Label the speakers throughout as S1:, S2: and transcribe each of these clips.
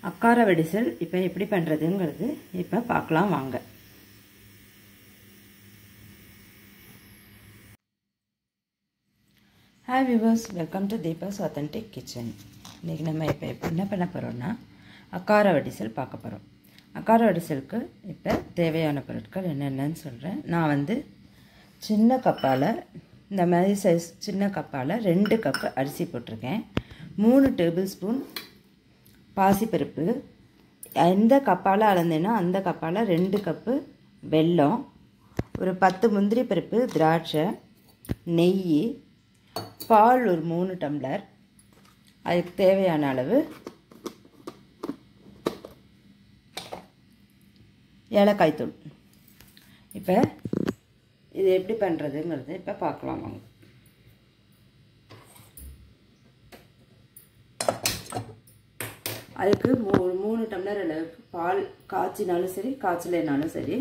S1: அக்கார வடிசல் இப்போ எப்படி பண்ணுறதுங்கிறது இப்போ பார்க்கலாம் வாங்க hi viewers welcome to Deepa's authentic kitchen இன்றைக்கி நம்ம இப்போ இப்போ என்ன பண்ண போகிறோம்னா அக்கார வடிசல் பார்க்க போகிறோம் அக்கார வடிசலுக்கு இப்போ தேவையான பொருட்கள் என்னென்னு சொல்கிறேன் நான் வந்து சின்ன கப்பால் இந்த மாதிரி சைஸ் சின்ன கப்பால் ரெண்டு கப்பு அரிசி போட்டிருக்கேன் மூணு டேபிள் ஸ்பூன் பாசிப்பருப்பு எந்த கப்பால் அளந்தேனோ அந்த கப்பால் ரெண்டு கப்பு வெல்லம் ஒரு பத்து முந்திரி பருப்பு திராட்சை நெய் பால் ஒரு மூணு டம்ளர் அதுக்கு தேவையான அளவு ஏலக்காய் தூள் இப்போ இது எப்படி பண்ணுறதுங்கிறது இப்போ பார்க்கலாம் வாங்க அதுக்கு மூ மூணு டம்ளர் அளவுக்கு பால் காய்ச்சினாலும் சரி காய்ச்சலைனாலும் சரி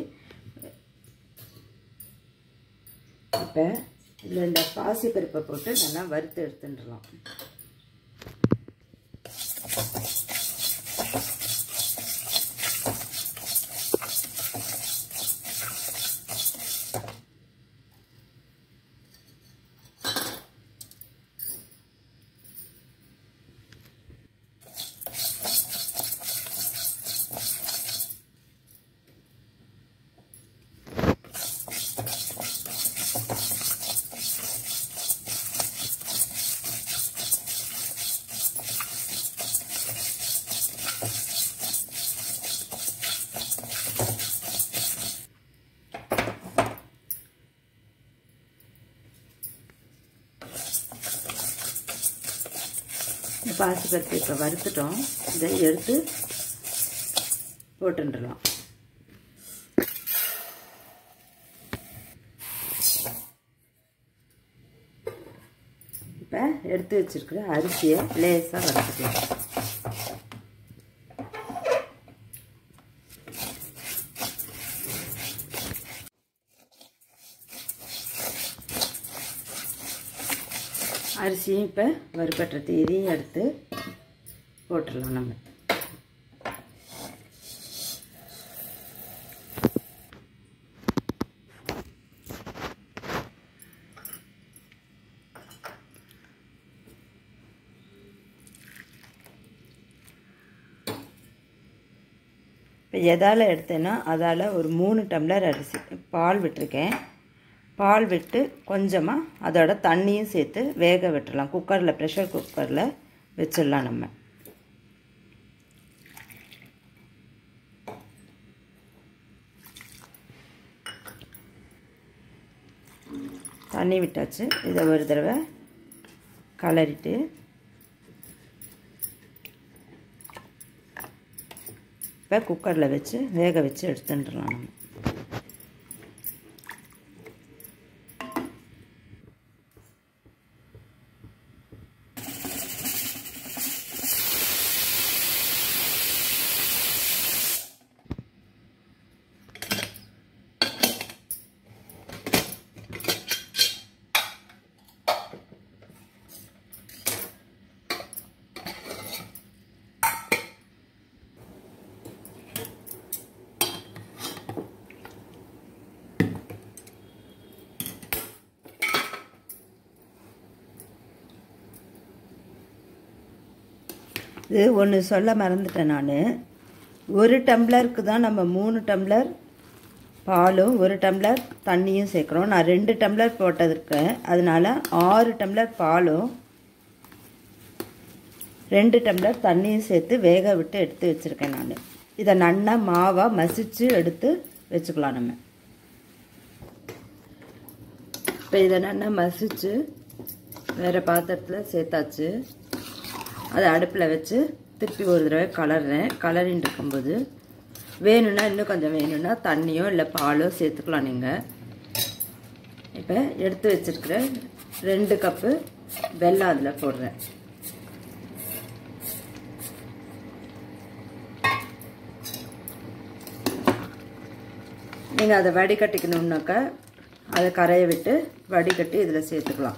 S1: இப்போ இதில் இந்த பாசி பருப்பை போட்டு நல்லா வறுத்து எடுத்துட்டுலாம் பாசி பருப்பு இப்போ வறுத்துட்டோம் இதை எடுத்து போட்டுடலாம் இப்போ எடுத்து வச்சிருக்கிற அரிசியை லேசாக வறுத்துக்கலாம் அரிசியும் இப்போ வறுக்கட்டுறது இதையும் எடுத்து போட்டுடலாம் நம்ம இப்போ எதால் எடுத்தேன்னா அதால் ஒரு மூணு டம்ளர் அரிசி பால் விட்டுருக்கேன் பால் விட்டு கொஞ்சமாக அதோட தண்ணியும் சேர்த்து வேக விட்டுடலாம் குக்கரில் ப்ரெஷர் குக்கரில் வச்சிடலாம் நம்ம தண்ணி விட்டாச்சு இதை ஒரு தடவை கலரிட்டு இப்போ குக்கரில் வச்சு வேக வச்சு எடுத்துட்டுலாம் நம்ம இது ஒன்று சொல்ல மறந்துட்டேன் நான் ஒரு டம்ளருக்கு தான் நம்ம மூணு டம்ளர் பாலும் ஒரு டம்ளர் தண்ணியும் சேர்க்குறோம் நான் ரெண்டு டம்ளர் போட்டதுருக்கேன் அதனால் ஆறு டம்ளர் பாலும் ரெண்டு டம்ளர் தண்ணியும் சேர்த்து வேக விட்டு எடுத்து வச்சுருக்கேன் நான் இதை நன்னா மாவாக மசித்து எடுத்து வச்சுக்கலாம் நம்ம இப்போ இதை நல்லா மசித்து வேறு பாத்திரத்தில் சேர்த்தாச்சு அதை அடுப்பில் வச்சு திருப்பி ஒரு தடவை கலர்றேன் கலரின்னு இருக்கும்போது வேணும்னா இன்னும் கொஞ்சம் வேணும்னா தண்ணியோ இல்லை பாலோ சேர்த்துக்கலாம் நீங்கள் இப்போ எடுத்து வச்சுருக்கிற ரெண்டு கப்பு வெல்லம் அதில் போடுறேன் நீங்கள் அதை வடிகட்டிக்கணுன்னாக்கா அதை கரைய விட்டு வடிகட்டி இதில் சேர்த்துக்கலாம்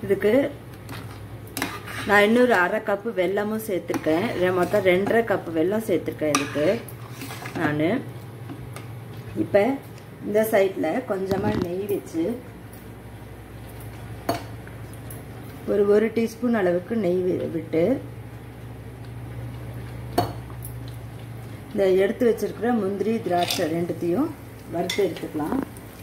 S1: இதுக்கு நான் இன்னொரு அரை கப்பு வெல்லமும் சேர்த்துருக்கேன் ரெ- மொத்தம் ரெண்டரை கப்பு வெல்லம் சேர்த்துருக்கேன் இதுக்கு நான் இப்போ இந்த சைடில் கொஞ்சமாக நெய் வச்சு ஒரு ஒரு டீஸ்பூன் அளவுக்கு நெய் வி- விட்டு இந்த எடுத்து வச்சிருக்கிற முந்திரி திராட்சை ரெண்டுத்தையும் வறுத்து எடுத்துக்கலாம்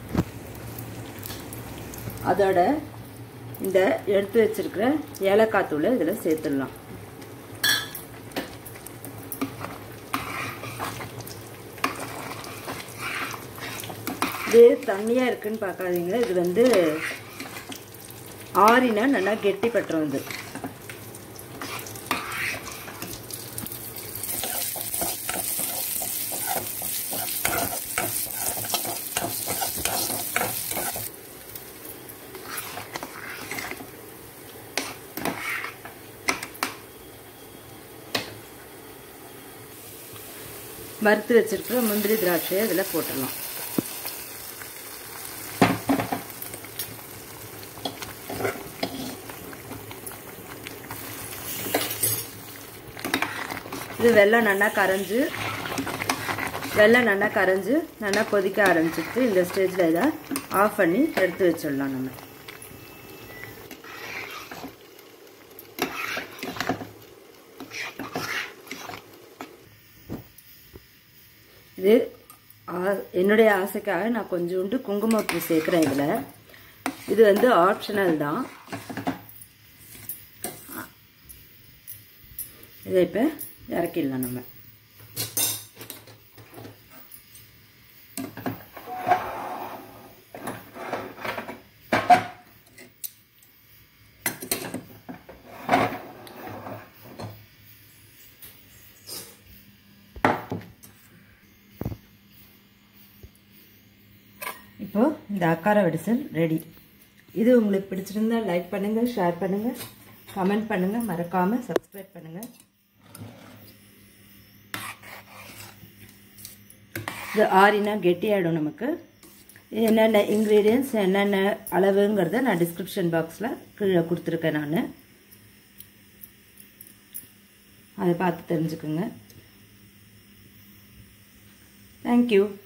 S1: அதோட இந்த எடுத்து வச்சிருக்கிற ஏலக்காய் தூளை இதில் சேர்த்துடலாம் இது தண்ணியாக இருக்குன்னு பார்க்காதீங்க இது வந்து ஆறினா நல்லா கெட்டி பட்டுரும் இது வறுத்து வச்சிருக்கிற முந்திரி திராட்சையை இதில் போட்டுடலாம் இது வெள்ளம் நல்லா கரைஞ்சு வெள்ளம் நல்லா கரைஞ்சு நல்லா கொதிக்க ஆரம்பிச்சிட்டு இந்த ஸ்டேஜில் இதை ஆஃப் பண்ணி எடுத்து வச்சிடலாம் நம்ம இது ஆ- என்னுடைய ஆசைக்காக நான் கொஞ்சோண்டு குங்குமப்பூ சேர்க்குறேன் இதில் இது வந்து ஆப்ஷனல் தான் இதை இப்போ இறக்கிடலாம் நம்ம இப்போ இந்த அக்கார வடிசல் ரெடி இது உங்களுக்கு பிடிச்சிருந்தா லைக் பண்ணுங்கள் ஷேர் பண்ணுங்கள் கமெண்ட் பண்ணுங்கள் மறக்காமல் சப்ஸ்கிரைப் பண்ணுங்கள் இது ஆறினா கெட்டியாயிடும் நமக்கு என்னென்ன இன்க்ரீடியன்ஸ் என்னென்ன அளவுங்கிறத நான் டிஸ்கிரிப்ஷன் பாக்ஸில் கீழே கொடுத்துருக்கேன் நான் அதை பார்த்து தெரிஞ்சுக்குங்க தேங்க்யூ